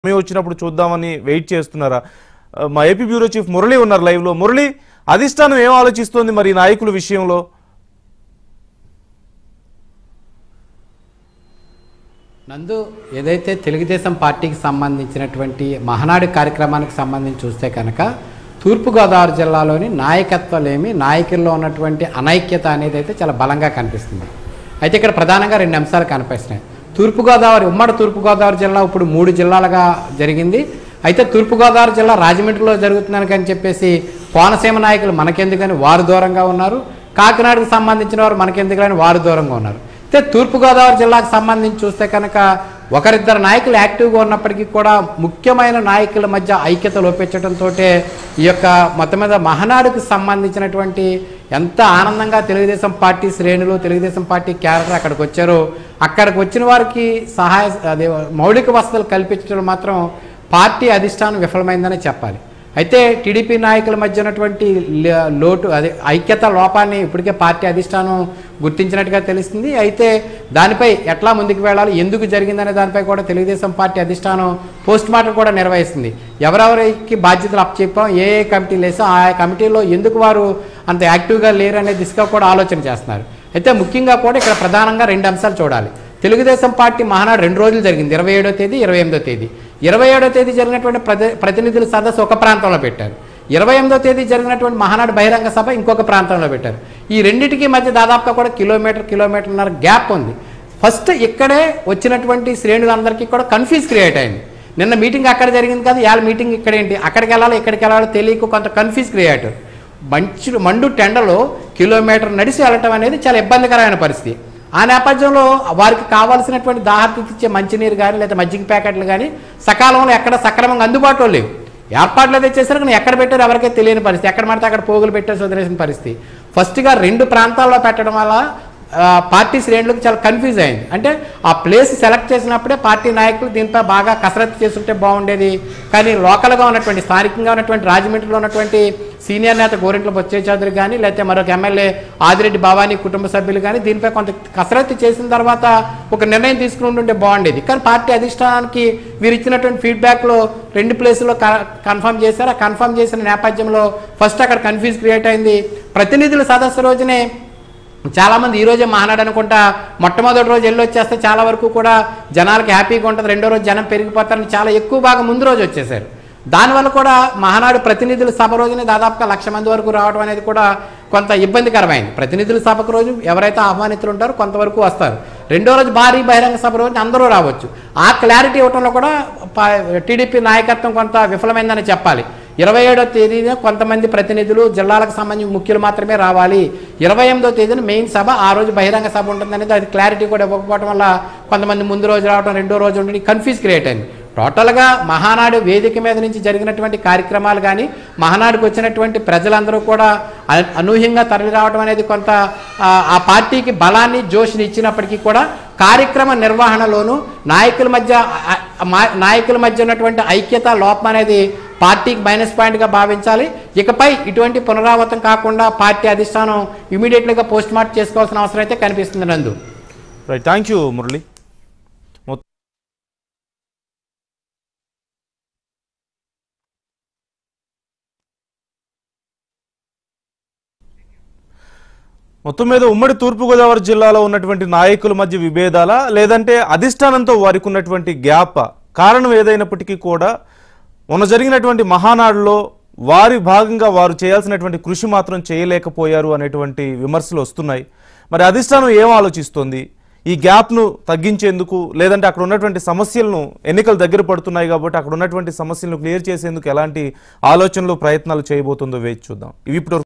సమయం వచ్చినప్పుడు చూద్దామని వెయిట్ చేస్తున్నారా ఆ, మా ఏపీ బ్యూరో చీఫ్ మురళి ఉన్నారు లైవ్ లో మురళి అధిష్టానం ఏం ఆలోచిస్తోంది మరి ఈ నాయకుల విషయంలో నందు ఏదైతే తెలుగుదేశం పార్టీకి సంబంధించినటువంటి మహనాడు కార్యక్రమానికి సంబంధించి చూస్తే కనుక తూర్పుగోదావరి జిల్లాలోని నాయకత్వలేమి నాయకుల్లో ఉన్నటువంటి అనైక్యత అనేది అయితే చాలా బలంగా కనిపిస్తుంది అయితే ఇక్కడ ప్రధానంగా రెండు అంశాలు కనిపిస్తున్నాయి తూర్పుగోదావరి ఉమ్మడి తూర్పుగోదావరి జిల్లా ఇప్పుడు మూడు జిల్లాలుగా జరిగింది అయితే తూర్పుగోదావరి జిల్లా రాజమండ్రిలో జరుగుతుందని అని చెప్పేసి కోనసీమ నాయకులు మనకెందుకని వారు దూరంగా ఉన్నారు కాకినాడకు సంబంధించిన వారు మనకెందుకని వారు దూరంగా ఉన్నారు అయితే తూర్పుగోదావరి జిల్లాకు సంబంధించి చూస్తే కనుక ఒకరిద్దరు నాయకులు యాక్టివ్గా ఉన్నప్పటికీ కూడా ముఖ్యమైన నాయకుల మధ్య ఐక్యత లోపించడంతో ఈ యొక్క మొత్తం మీద మహనాడుకు సంబంధించినటువంటి ఎంత ఆనందంగా తెలుగుదేశం పార్టీ శ్రేణులు తెలుగుదేశం పార్టీ క్యారెక్టర్ అక్కడికి వచ్చారో అక్కడికి వచ్చిన వారికి సహాయ అదే మౌలిక వసతులు కల్పించడం మాత్రం పార్టీ అధిష్టానం విఫలమైందనే చెప్పాలి అయితే టీడీపీ నాయకుల మధ్య ఉన్నటువంటి ల- లోటు అదే ఐక్యత లోపాన్ని ఇప్పటికే పార్టీ అధిష్టానం గుర్తించినట్టుగా తెలుస్తుంది అయితే దానిపై ఎట్లా ముందుకు వెళ్ళాలి ఎందుకు జరిగిందనే దానిపై కూడా తెలుగుదేశం పార్టీ అధిష్టానం పోస్ట్ మార్టం కూడా నిర్వహిస్తుంది ఎవరెవరికి బాధ్యతలు అప్పచెప్పాం ఏ ఏ కమిటీలు వేసాం ఆ కమిటీలో ఎందుకు వారు అంత యాక్టివ్గా లేరు అనే దిశగా కూడా ఆలోచన చేస్తున్నారు అయితే ముఖ్యంగా కూడా ఇక్కడ ప్రధానంగా రెండు అంశాలు చూడాలి తెలుగుదేశం పార్టీ మహానాడు రెండు రోజులు జరిగింది ఇరవై ఏడో తేదీ ఇరవై ఎనిమిదో తేదీ ఇరవై ఏడో తేదీ జరిగినటువంటి ప్రతి ప్రతినిధుల సదస్సు ఒక ప్రాంతంలో పెట్టారు ఇరవై ఎనిమిదో తేదీ జరిగినటువంటి మహానాడు బహిరంగ సభ ఇంకొక ప్రాంతంలో పెట్టారు ఈ రెండింటికి మధ్య దాదాపుగా కూడా కిలోమీటర్ కిలోమీటర్న్నర గ్యాప్ ఉంది ఫస్ట్ ఇక్కడే వచ్చినటువంటి శ్రేణులందరికీ కూడా కన్ఫ్యూజ్ క్రియేట్ అయింది నిన్న మీటింగ్ అక్కడ జరిగింది కదా ఇవాళ మీటింగ్ ఇక్కడేంటి అక్కడికి వెళ్ళాలో ఇక్కడికి వెళ్ళాలో తెలియక కొంత కన్ఫ్యూజ్ క్రియేట్ మంచు మండు టెండలో కిలోమీటర్ నడిచి వెళ్ళటం అనేది చాలా ఇబ్బందికరమైన పరిస్థితి ఆ నేపథ్యంలో వారికి కావాల్సినటువంటి దాహర్తి ఇచ్చే మంచినీరు కానీ లేదా మజ్జిగ ప్యాకెట్లు కానీ సకాలంలో ఎక్కడ సక్రమంగా అందుబాటులో లేవు ఏర్పాట్లు అయితే చేశారు కానీ ఎక్కడ పెట్టారు ఎవరికీ తెలియని పరిస్థితి ఎక్కడ పడితే అక్కడ పోగులు పెట్టేసి వదిలేసిన పరిస్థితి ఫస్ట్గా రెండు ప్రాంతాల్లో పెట్టడం వల్ల ఆ, పార్టీ శ్రేణులకు చాలా కన్ఫ్యూజ్ అయింది అంటే ఆ ప్లేస్ సెలెక్ట్ చేసినప్పుడే పార్టీ నాయకులు దీనిపై బాగా కసరత్తు చేస్తుంటే బాగుండేది కానీ లోకల్గా ఉన్నటువంటి స్థానికంగా ఉన్నటువంటి రాజమండ్రిలో ఉన్నటువంటి సీనియర్ నేత గోరింట్ల బొచ్చే చౌదరి కానీ లేకపోతే మరొక ఎమ్మెల్యే ఆదిరెడ్డి భవానీ కుటుంబ సభ్యులు కానీ దీనిపై కొంత కసరత్తు చేసిన తర్వాత ఒక నిర్ణయం తీసుకుని ఉంటే బాగుండేది కానీ పార్టీ అధిష్టానానికి వీరు ఇచ్చినటువంటి ఫీడ్బ్యాక్లో రెండు ప్లేసుల్లో కన్ఫర్మ్ చేశారు ఆ కన్ఫర్మ్ చేసిన నేపథ్యంలో ఫస్ట్ అక్కడ కన్ఫ్యూజ్ క్రియేట్ అయింది ప్రతినిధుల సదస్సు రోజునే చాలామంది ఈ రోజే మహానాడు అనుకుంటా మొట్టమొదటి రోజు వెళ్ళి వచ్చేస్తే చాలా వరకు కూడా జనాలకి హ్యాపీగా ఉంటుంది రెండో రోజు జనం పెరిగిపోతారని చాలా ఎక్కువ బాగా ముందు రోజు వచ్చేసారు దానివల్ల కూడా మహానాడు ప్రతినిధుల సభ రోజునే దాదాపుగా లక్ష మంది వరకు రావడం అనేది కూడా కొంత ఇబ్బందికరమైంది ప్రతినిధుల సభకు రోజు ఎవరైతే ఆహ్వానితులు ఉంటారో కొంతవరకు వస్తారు రెండో రోజు భారీ బహిరంగ సభ రోజు అందరూ రావచ్చు ఆ క్లారిటీ ఇవ్వడంలో కూడా టీడీపీ నాయకత్వం కొంత విఫలమైందని చెప్పాలి ఇరవై ఏడో తేదీన కొంతమంది ప్రతినిధులు జిల్లాలకు సంబంధించి ముఖ్యులు మాత్రమే రావాలి ఇరవై ఎనిమిదో తేదీన మెయిన్ సభ ఆ రోజు బహిరంగ సభ ఉంటుందనేది అది క్లారిటీ కూడా ఇవ్వకపోవడం వల్ల కొంతమంది ముందు రోజు రావడం రెండో రోజు ఉండి కన్ఫ్యూజ్ క్రియేట్ అయింది టోటల్గా మహానాడు వేదిక మీద నుంచి జరిగినటువంటి కార్యక్రమాలు కానీ మహానాడుకు వచ్చినటువంటి ప్రజలందరూ కూడా అ- అనూహ్యంగా తరలి రావడం అనేది కొంత ఆ, ఆ పార్టీకి బలాన్ని జోష్ని ఇచ్చినప్పటికీ కూడా కార్యక్రమ నిర్వహణలోను నాయకుల మధ్య ఆ- ఆ మా- నాయకుల మధ్య ఉన్నటువంటి ఐక్యత లోపం అనేది పార్టీకి మైనస్ పాయింట్గా భావించాలి ఇకపై ఇటువంటి పునరావృతం కాకుండా పార్టీ అధిష్టానం ఇమీడియట్లీగా పోస్ట్ మార్టం చేసుకోవాల్సిన అవసరం అయితే కనిపిస్తుంది నందు రైట్ థ్యాంక్ యూ మురళి మొత్తం మొత్తం మీద ఉమ్మడి తూర్పుగోదావరి జిల్లాలో ఉన్నటువంటి నాయకుల మధ్య విభేదాలా లేదంటే అధిష్టానంతో వారికి ఉన్నటువంటి గ్యాప్ కారణం ఏదైనప్పటికీ కూడా మొన్న జరిగినటువంటి మహానాడులో వారి భాగంగా వారు చేయాల్సినటువంటి కృషి మాత్రం చేయలేకపోయారు అనేటువంటి విమర్శలు వస్తున్నాయి మరి అధిష్టానం ఏం ఆలోచిస్తోంది ఈ గ్యాప్ను తగ్గించేందుకు లేదంటే అక్కడ ఉన్నటువంటి సమస్యలను ఎన్నికలు దగ్గర పడుతున్నాయి కాబట్టి అక్కడ ఉన్నటువంటి సమస్యలను క్లియర్ చేసేందుకు ఎలాంటి ఆలోచనలు ప్రయత్నాలు చేయబోతుందో వేచి చూద్దాం ఇవి ఇప్పుడు